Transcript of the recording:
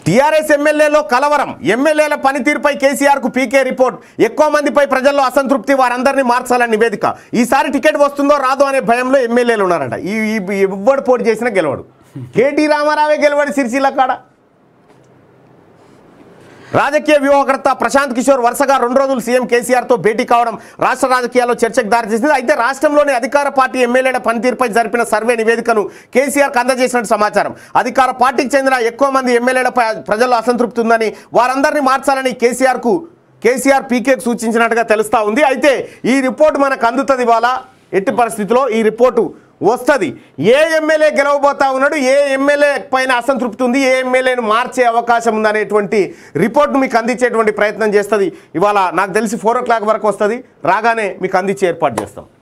TRS ఎమ్మెల్యేలో కలవరం ఎమ్మెల్యేల పనితీరుపై కేసీఆర్కు పీకే రిపోర్ట్ ఎక్కువ మందిపై ప్రజల్లో అసంతృప్తి వారందరినీ మార్చాలని నివేదిక ఈసారి టికెట్ వస్తుందో రాదో అనే భయంలో ఎమ్మెల్యేలు ఉన్నారంట ఈ ఈ- ఎవ్వడు పోటీ చేసినా గెలవడు కేటీ రామారావే గెలవడు సిరిసిల్ల కాడ రాజకీయ వ్యూహకర్త ప్రశాంత్ కిషోర్ వరుసగా రెండు రోజులు సీఎం కేసీఆర్తో భేటీ కావడం రాష్ట్ర రాజకీయాల్లో చర్చకు దారితీసింది అయితే రాష్ట్రంలోని అధికార పార్టీ ఎమ్మెల్యేల పనితీరుపై జరిపిన సర్వే నివేదికను కేసీఆర్కు అందజేసినట్టు సమాచారం అధికార పార్టీకి చెందిన ఎక్కువ మంది ఎమ్మెల్యేలపై ప్రజల్లో అసంతృప్తి ఉందని వారందరినీ మార్చాలని కేసీఆర్కు కేసీఆర్ పీకేకు సూచించినట్టుగా తెలుస్తూ ఉంది అయితే ఈ రిపోర్ట్ మనకు అందుతుంది ఇవాళ ఎట్టి పరిస్థితిలో ఈ రిపోర్టు వస్తుంది ఏ ఎమ్మెల్యే గెలవబోతా ఉన్నాడు ఏ ఎమ్మెల్యే పైన అసంతృప్తి ఉంది ఏ ఎమ్మెల్యేను మార్చే అవకాశం ఉందనేటువంటి రిపోర్ట్ను మీకు అందించేటువంటి ప్రయత్నం చేస్తుంది ఇవాళ నాకు తెలిసి ఫోర్ ఓ క్లాక్ వరకు వస్తుంది రాగానే మీకు అందించే ఏర్పాటు చేస్తాం